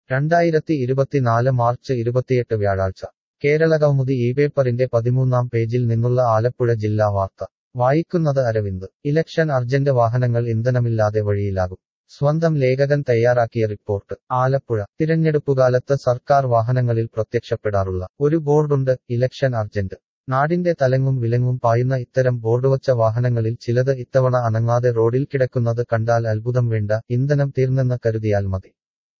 രണ്ടായിരത്തി ഇരുപത്തിനാല് മാർച്ച് ഇരുപത്തിയെട്ട് വ്യാഴാഴ്ച കേരള കൗമുദി ഈ പേപ്പറിന്റെ പതിമൂന്നാം പേജിൽ നിന്നുള്ള ആലപ്പുഴ ജില്ലാ വാർത്ത വായിക്കുന്നത് അരവിന്ദ് ഇലക്ഷൻ അർജന്റ് വാഹനങ്ങൾ ഇന്ധനമില്ലാതെ വഴിയിലാകും സ്വന്തം ലേഖകൻ തയ്യാറാക്കിയ റിപ്പോർട്ട് ആലപ്പുഴ തിരഞ്ഞെടുപ്പുകാലത്ത് സർക്കാർ വാഹനങ്ങളിൽ പ്രത്യക്ഷപ്പെടാറുള്ള ഒരു ബോർഡുണ്ട് ഇലക്ഷൻ അർജന്റ് നാടിന്റെ തലങ്ങും വിലങ്ങും പായുന്ന ഇത്തരം ബോർഡുവച്ച വാഹനങ്ങളിൽ ചിലത് ഇത്തവണ അനങ്ങാതെ റോഡിൽ കിടക്കുന്നത് കണ്ടാൽ അത്ഭുതം വേണ്ട ഇന്ധനം തീർന്നെന്ന് കരുതിയാൽ മതി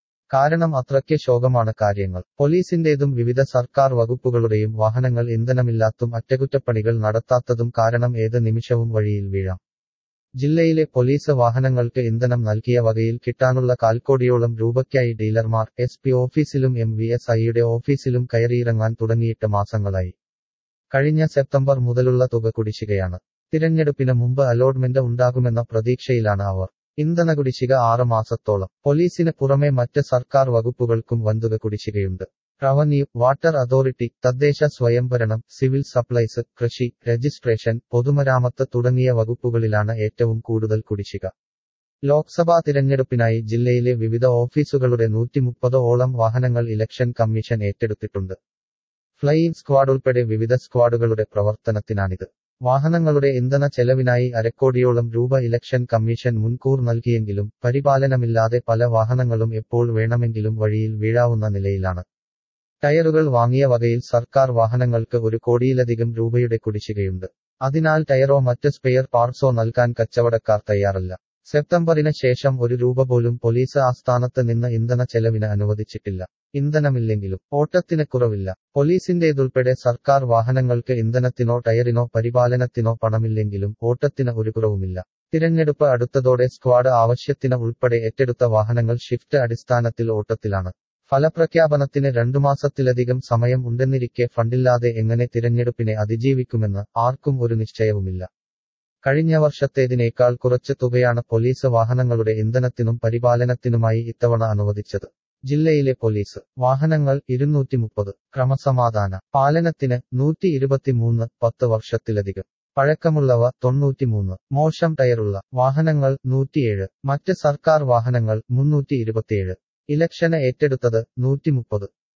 കാരണം അത്രയ്ക്ക് ശോകമാണ് കാര്യങ്ങൾ പോലീസിന്റേതും വിവിധ സർക്കാർ വകുപ്പുകളുടെയും വാഹനങ്ങൾ ഇന്ധനമില്ലാത്തും അറ്റകുറ്റപ്പണികൾ നടത്താത്തതും കാരണം ഏത് നിമിഷവും വഴിയിൽ വീഴാം ജില്ലയിലെ പോലീസ് വാഹനങ്ങൾക്ക് ഇന്ധനം നൽകിയ വകയിൽ കിട്ടാനുള്ള കാൽക്കോടിയോളം രൂപയ്ക്കായി ഡീലർമാർ എസ് പി ഓഫീസിലും എം വി എസ് ഐയുടെ ഓഫീസിലും കയറിയിറങ്ങാൻ തുടങ്ങിയിട്ട് മാസങ്ങളായി കഴിഞ്ഞ സെപ്റ്റംബർ മുതലുള്ള തുക കുടിശ്ശികയാണ് തിരഞ്ഞെടുപ്പിന് മുമ്പ് അലോട്ട്മെന്റ് ഉണ്ടാകുമെന്ന പ്രതീക്ഷയിലാണ് അവർ ഇന്ധന കുടിശ്ശിക ആറ് മാസത്തോളം പോലീസിന് പുറമെ മറ്റ് സർക്കാർ വകുപ്പുകൾക്കും വൻതുക കുടിശ്ശികയുണ്ട് റവന്യൂ വാട്ടർ അതോറിറ്റി തദ്ദേശ സ്വയംഭരണം സിവിൽ സപ്ലൈസ് കൃഷി രജിസ്ട്രേഷൻ പൊതുമരാമത്ത് തുടങ്ങിയ വകുപ്പുകളിലാണ് ഏറ്റവും കൂടുതൽ കുടിശ്ശിക ലോക്സഭാ തിരഞ്ഞെടുപ്പിനായി ജില്ലയിലെ വിവിധ ഓഫീസുകളുടെ നൂറ്റിമുപ്പത് ഓളം വാഹനങ്ങൾ ഇലക്ഷൻ കമ്മീഷൻ ഏറ്റെടുത്തിട്ടുണ്ട് ഫ്ലൈയിങ് സ്ക്വാഡ് ഉൾപ്പെടെ വിവിധ സ്ക്വാഡുകളുടെ പ്രവർത്തനത്തിനാണിത് വാഹനങ്ങളുടെ ഇന്ധന ചെലവിനായി അരക്കോടിയോളം രൂപ ഇലക്ഷൻ കമ്മീഷൻ മുൻകൂർ നൽകിയെങ്കിലും പരിപാലനമില്ലാതെ പല വാഹനങ്ങളും എപ്പോൾ വേണമെങ്കിലും വഴിയിൽ വീഴാവുന്ന നിലയിലാണ് ടയറുകൾ വാങ്ങിയ വകയിൽ സർക്കാർ വാഹനങ്ങൾക്ക് ഒരു കോടിയിലധികം രൂപയുടെ കുടിശ്ശികയുണ്ട് അതിനാൽ ടയറോ മറ്റ് സ്പെയർ പാർട്സോ നൽകാൻ കച്ചവടക്കാർ തയ്യാറല്ല സെപ്റ്റംബറിന് ശേഷം ഒരു രൂപ പോലും പോലീസ് ആസ്ഥാനത്ത് നിന്ന് ഇന്ധന ചെലവിന് അനുവദിച്ചിട്ടില്ല ഇന്ധനമില്ലെങ്കിലും ഓട്ടത്തിന് കുറവില്ല പോലീസിന്റേതുൾപ്പെടെ സർക്കാർ വാഹനങ്ങൾക്ക് ഇന്ധനത്തിനോ ടയറിനോ പരിപാലനത്തിനോ പണമില്ലെങ്കിലും ഓട്ടത്തിന് ഒരു കുറവുമില്ല തിരഞ്ഞെടുപ്പ് അടുത്തതോടെ സ്ക്വാഡ് ആവശ്യത്തിന് ഉൾപ്പെടെ ഏറ്റെടുത്ത വാഹനങ്ങൾ ഷിഫ്റ്റ് അടിസ്ഥാനത്തിൽ ഓട്ടത്തിലാണ് ഫലപ്രഖ്യാപനത്തിന് രണ്ടു മാസത്തിലധികം സമയം ഉണ്ടെന്നിരിക്കെ ഫണ്ടില്ലാതെ എങ്ങനെ തിരഞ്ഞെടുപ്പിനെ അതിജീവിക്കുമെന്ന് ആർക്കും ഒരു നിശ്ചയവുമില്ല കഴിഞ്ഞ വർഷത്തേതിനേക്കാൾ കുറച്ച് തുകയാണ് പോലീസ് വാഹനങ്ങളുടെ ഇന്ധനത്തിനും പരിപാലനത്തിനുമായി ഇത്തവണ അനുവദിച്ചത് ജില്ലയിലെ പോലീസ് വാഹനങ്ങൾ ഇരുന്നൂറ്റി മുപ്പത് ക്രമസമാധാന പാലനത്തിന് നൂറ്റി ഇരുപത്തിമൂന്ന് പത്ത് വർഷത്തിലധികം പഴക്കമുള്ളവ തൊണ്ണൂറ്റിമൂന്ന് മോശം ടയറുള്ള വാഹനങ്ങൾ നൂറ്റിയേഴ് മറ്റ് സർക്കാർ വാഹനങ്ങൾ മുന്നൂറ്റി ഇരുപത്തിയേഴ് ഇലക്ഷന് ഏറ്റെടുത്തത് നൂറ്റി മുപ്പത്